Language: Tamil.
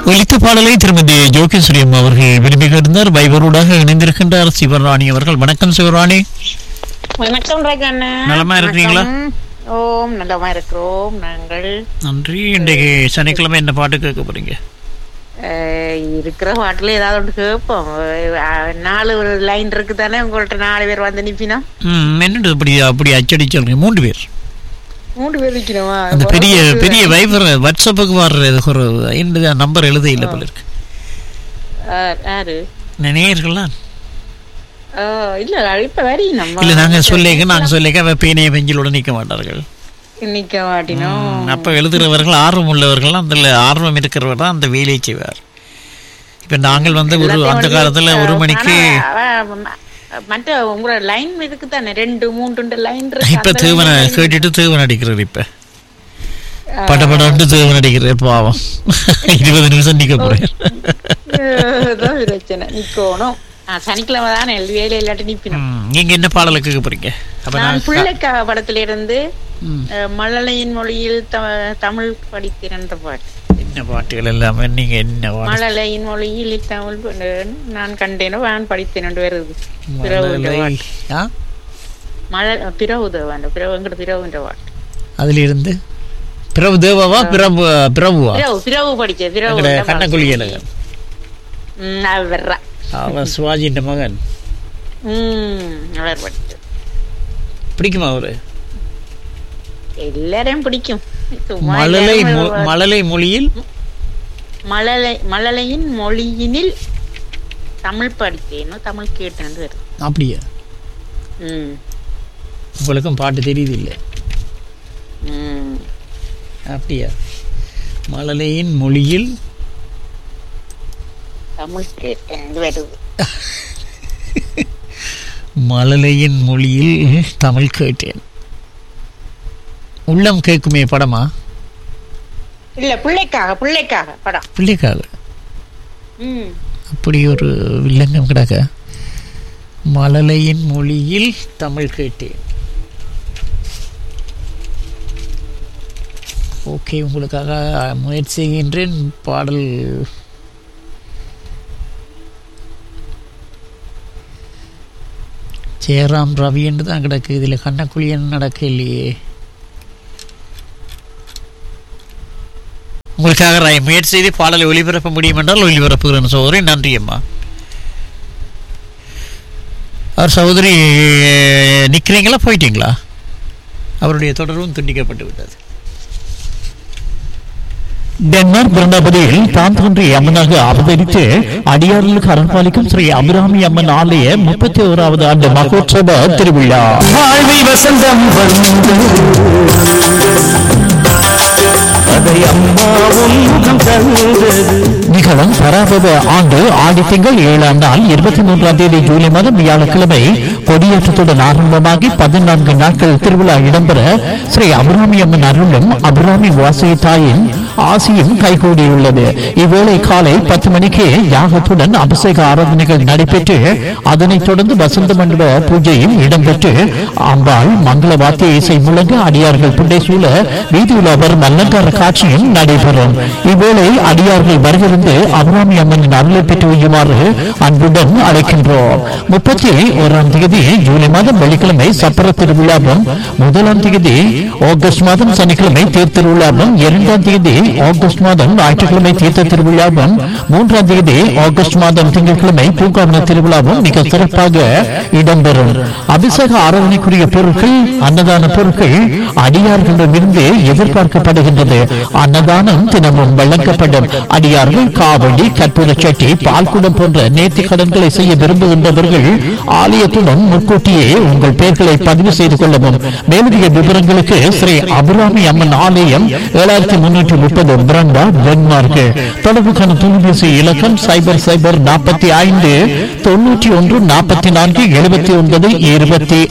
ஒலித்த பாடலை திருமதி ஜோகேஸ்வரியம் அவர்கள் விரும்பி இருந்தார் வைபரோடாக இணைந்திருக்கின்றார் சிவராணி அவர்கள் வணக்கம் சிவராணி வணக்கம் ரகண்ணா நலமா இருக்கிறீங்களா? வணக்கம். ஓம் நலமா இருக்கிறோம் நாங்கள் நன்றி இன்றைக்கு சனிக்கிழமை என்ன பாட்டு கேட்க போறீங்க அஹ், இருக்கிற பாட்டுல ஏதாவது ஒன்று கேட்போம் அஹ், நாலு லைன் இருக்கு தானே உங்கள்ட்ட நாலு பேர் வந்து நிப்பினா ம் என்னது அப்படி அப்படி அச்சடிச்சு சொல்றீங்க மூன்று பேர் மூணு பேர் நிக்கணுமா அந்த பெரிய பெரிய வைபர் வாட்ஸ்அப்புக்கு வர்றது ஒரு இந்த நம்பர் எழுத இல்லை போல இருக்கு அஹ், யாரு நேயர்கள்லாம் அஹ், இல்ல இப்ப வரி நம்ம இல்ல நாங்க சொல்லிக்க நாங்க சொல்லிக்க அவ பேனைய பெஞ்சிலோட நிக்க மாட்டார்கள் நிக்க மாட்டினோம் ம், அப்ப எழுதுறவர்கள் ஆர்வம் உள்ளவர்கள் அந்த ஆர்வம் இருக்கிறவர் தான் அந்த வேலையை செய்வார் இப்ப நாங்கள் வந்து ஒரு அந்த காலத்துல ஒரு மணிக்கு மற்ற உங்களோட லைன் இருக்கு தானே ரெண்டு மூன்று லைன் இப்ப தேவன கேட்டுட்டு தேவன் அடிக்கிறார் இப்ப பட படம்ட்டு தேவன் அடிக்கிறார் பாவம் இருபது நிமிஷம் நிக்க போறேன் அதான் பிரச்சனை நிக்கணும் ஆ, சனிக்கிழமை தானே வேலை இல்லாட்டி நிப்பினோம் ம், நீங்க என்ன பாடலை கேட்க போறீங்க அப்ப நான் நான் பிள்ளைக்காக படத்துல இருந்து ம், அஹ், மழலையின் மொழியில் த- தமிழ் படித்திருந்த பாட்டு என்ன பாட்டுகள் எல்லாமே நீங்க என்ன பாட்டு மழலையின் மொழியில் தமிழ் ப- நான் கண்டேனோ நான் படித்தேன் வருது பிறவுன்ற மழலை. பாட்டு ஆ? மழை பிறவுத வேண்டாம் பிறவுங்கிற பிறவுன்ற பாட்டு அதுல இருந்து பிரபு தேவாவா பிரபு பிரபுவா பிறவு பிறவு படிச்ச பிறவு எங்கட கண்ணக்குழியல ம் அவர் வர்றா அவ சிவாஜின்ற மகன் ம் அவர் படிச்ச பிடிக்குமா அவரு எல்லாரையும் பிடிக்கும் சும்மா மழலை எல்லாரும் மொ- மழலை மொழியில் மழலை மழலையின் மொழியினில் தமிழ் படித்தேனோ தமிழ் கேட்டேன்னு வருது அப்படியா ம் உங்களுக்கும் பாட்டு தெரியுது இல்லை ம் அப்படியா மழலையின் மொழியில் தமிழ் கேட்டேன்னு வருது மழலையின் மொழியில் தமிழ் கேட்டேன் உள்ளம் கேட்குமே படமா இல்ல பிள்ளைக்காக பிள்ளைக்காக படம் பிள்ளைக்காக ம் அப்படி ஒரு வில்லங்கம் கிடக்க மழலையின் மொழியில் தமிழ் கேட்டேன் ஓகே உங்களுக்காக முயற்சி செய்கின்றேன் பாடல் ஜெயராம் ரவி என்று தான் கிடக்கு இதில் கண்ணக்குழியன் நடக்க இல்லையே உங்களுக்காக ராய் முயற்சி செய்து பாடலை ஒளிபரப்ப முடியும் என்றால் ஒளிபரப்புகிறேன் சகோதரி நன்றி அம்மா அவர் சகோதரி நிற்கிறீங்களா போயிட்டீங்களா அவருடைய தொடர்பும் துண்டிக்கப்பட்டு விட்டது ഡെൻമാർക്ക് ഭരണപതിയിൽ താൻ തന്ത്രി അമ്മനാக அவதரித்து அடியார்களுக்கு அரண்பாலிக்கும் ஸ்ரீ அபிராமி அம்மன் ஆலய முப்பத்தி ஓராவது ஆண்டு மகோற்சவ திருவிழா வாழ்வில் வசந்தம் வந்து அதை அம்மாவும் முகம் தந்தது நிகழும் பராபவ ஆண்டு ஆடி திங்கள் ஏழாம் நாள் இருபத்தி மூன்றாம் தேதி ஜூலை மாதம் வியாழக்கிழமை கொடியேற்றத்துடன் ஆரம்பமாகி பதினான்கு நாட்கள் திருவிழா இடம்பெற ஸ்ரீ அபிராமி அம்மன் அருளும் அபிராமி வாசகி தாயின் ஆசியும் கைகூடியுள்ளது இவ்வேளை காலை பத்து மணிக்கு யாகத்துடன் அபிஷேக ஆராதனைகள் நடைபெற்று அதனைத் தொடர்ந்து வசந்த மண்டப பூஜையும் இடம்பெற்று அம்பாள் மங்கள வாத்திய இசை முழங்க அடியார்கள் புண்டை சூழ வீதியில் வரும் அலங்கார காட்சியும் நடைபெறும் இவ்வேளை அடியார்கள் வருகிருந்து அபிராமி அம்மனின் அருளை பெற்று வையுமாறு அன்புடன் அழைக்கின்றோம் முப்பத்தி ஓராம் தேதி ஜூலை மாதம் வெள்ளிக்கிழமை சப்பர திருவிழாவும் முதலாம் தேதி ஆகஸ்ட் மாதம் சனிக்கிழமை தேர் திருவிழாவும் இரண்டாம் தேதி ஆகஸ்ட் மாதம் ஞாயிற்றுக்கிழமை தீர்த்த திருவிழாவும் மூன்றாம் தேதி ஆகஸ்ட் மாதம் திங்கட்கிழமை பூங்காவன திருவிழாவும் மிக சிறப்பாக இடம்பெறும் அபிஷேக ஆராதனைக்குரிய பொருட்கள் அன்னதான பொருட்கள் அடியார்களிடமிருந்து எதிர்பார்க்கப்படுகின்றது அன்னதானம் தினமும் வழங்கப்படும் அடியார்கள் காவடி கற்பூர சட்டி பால்குடம் போன்ற நேர்த்தி கடன்களை செய்ய விரும்புகின்றவர்கள் ஆலயத்துடன் முன்கூட்டியே உங்கள் பெயர்களை பதிவு செய்து கொள்ளவும் மேலதிக விவரங்களுக்கு ஸ்ரீ அபிராமி அம்மன் ஆலயம் ஏழாயிரத்தி முன்னூற்றி முப்பது பிரண்டா டென்மார்க் தொடர்புக்கான தொலைபேசி இலக்கம் சைபர் சைபர் நாற்பத்தி ஐந்து தொண்ணூற்றி ஒன்று நாற்பத்தி நான்கு எழுபத்தி ஒன்பது இருபத்தி